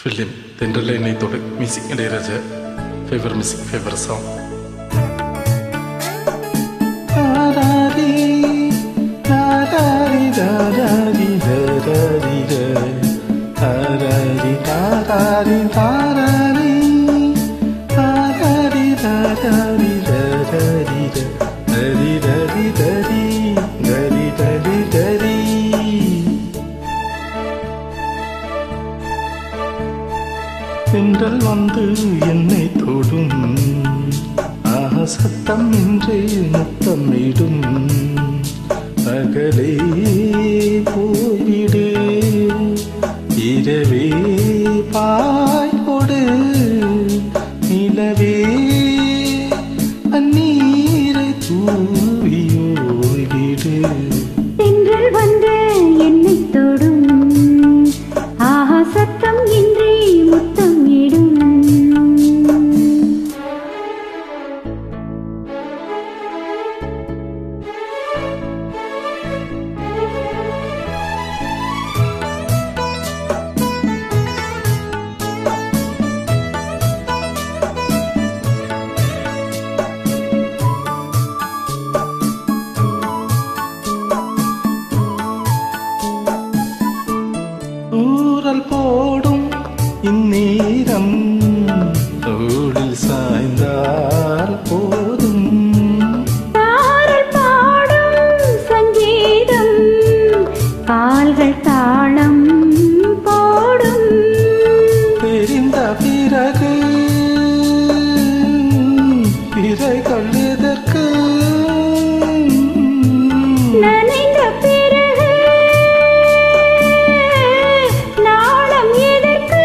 film തെൻഡറിലെ എണ്ണയത്തോട് music Ilaiyaraaja favourite music favourite song தென்றல் வந்து என்னை தொடும் ஆக சத்தம் இன்றே முத்தமிடும் பகலே போய்விடு இரவே பாய் கொடு நிலவே அந்நீரை தூவியோய்விடு தென்றல் வந்து என்னை தொடும் ஆஹா சத்தம் இன்றி முத்தம் இடும் ஊரல் போடும் இந்நேரம் தோளில் சாய்ந்தால் போதும் தாரல் பாடும் சங்கீதம் கால்கள் தாளம் போடும் தெரிந்த பிறகு பிறைகள் எதற்கு நனைந்த பிறகு நாளம் எதற்கு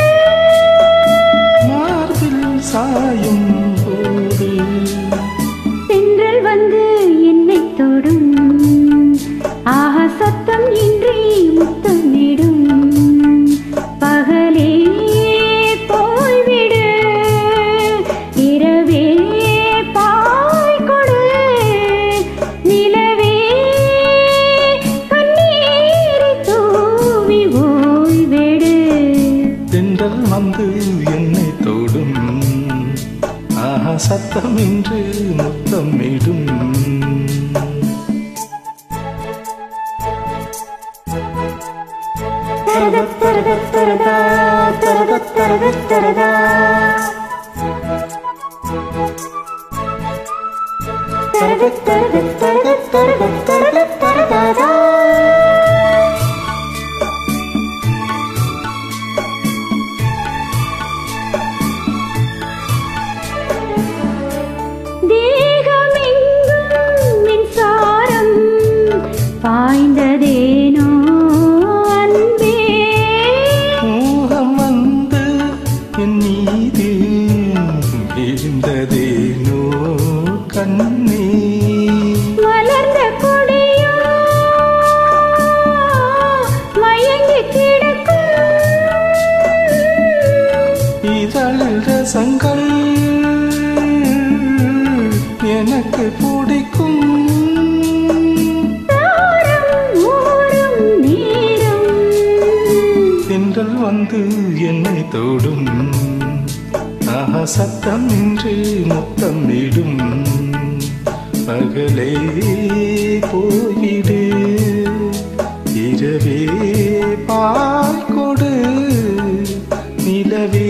மார்பில் சாயும் போது தென்றல் வந்து என்னை தொடும் ஆஹா சத்தம் இன்றி முத்தமிடும் பகலே போய்விடு இரவே பாய் கொடு நிலவே கண்ணீரை தூவி ஓய்வெடு தென்றல் வந்து என்னை தொடும் ஆஹா சத்தமின்றி முத்தமிடும் தேகமெங்கும் மின்சாரம் பாய்ந்ததேனோ அன்பே மோகம் வந்து என் மீது விழுந்ததேனோ கண்ணே மலர்ந்த கொடியோ மயங்கி கிடக்கும் இதழில் ரசங்கள் எனக்கு பிடிக்கும் தாரம் ஓடும் நேரம் தென்றல் வந்து என்னை தொடும் ஆஹா சத்தம் இன்றி முத்தமிடும் பகலே போய்விடு இரவே பால் கொடு நிலவே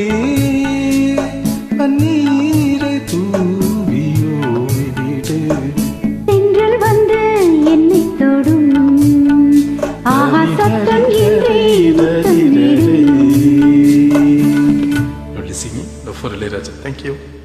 பன்னீரை தூவியோய்விடு தென்றல் வந்து என்னை தொடும் ஆஹா சத்தம் இன்றி முத்தமிடும் listening for Ilaiyaraaja thank U